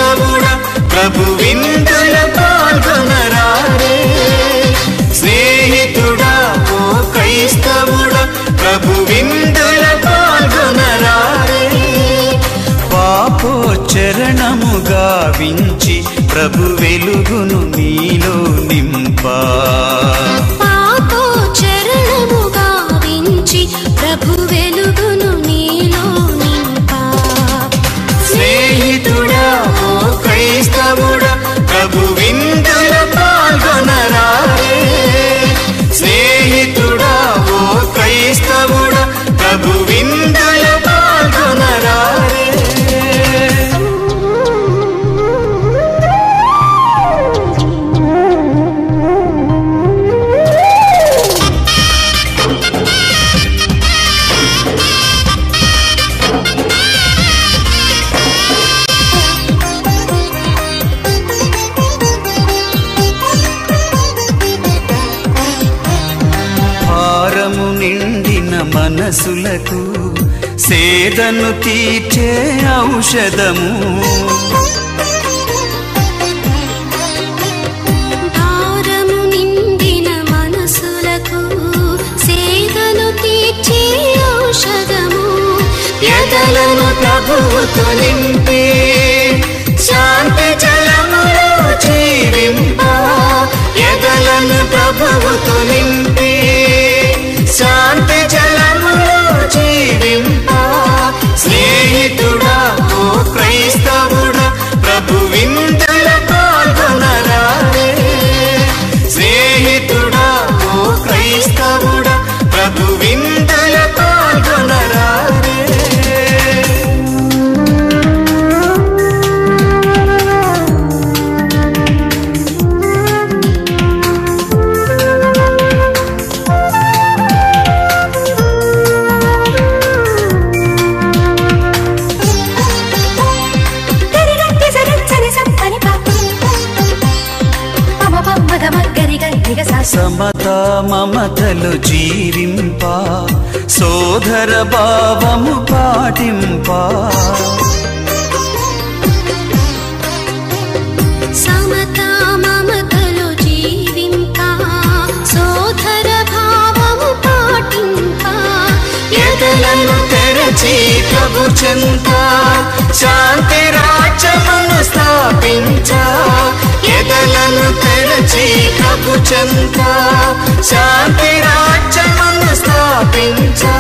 క్రైస్తవుడా ప్రభు విందుల పాల్గొనరారే స్నేహితుడా ఓ క్రైస్తవుడా ప్రభు విందుల పాల్గొనరారే పాపోచ్చరణము గావించి ప్రభు వెలుగును నీలో నింపా పాతో చరణము గావించి ప్రభు వెలుగును నీలో నింపా స్నేహితుడా ఓ క్రైస్తవుడా ప్రభు విందుల పాల్గొనరారే స్నేహితుడా ఓ క్రైస్తవుడా ప్రభు విందుల పాల్గొనరారే భారము నిండిన మనసులకు సేదను తీర్చే ఔషధము భారము నిండిన మనసులకు సేదను తీర్చే ఔషధము ఎదలను ప్రభువుతో నింపి శాంతి జలములో జీవింప ఎదలను ప్రభువుతో నింపి శాంతి జలములో జీవింప స్నేహితుడా ఓ క్రైస్తవుడా ప్రభు విందుల పాల్గొనరారే స్నేహితుడా ఓ క్రైస్తవుడా ప్రభు విందుల పాల్గొనరారే గరిగట్టి సరచ్చని సప్పని పా పమ పమ్మ గమ గరి గరి గ సా సమత మమతలు జీవింప సోదర భావము పాటింప సమత మమతలు జీవింప సోదర భావము పాటింప ఎదలను తెరచి ప్రభు చెంత శాంతి రాజ్యమును స్థాపించ ఎదలను తెరచి ప్రభు చెంత శాంతి రాజ్యమును స్థాపించ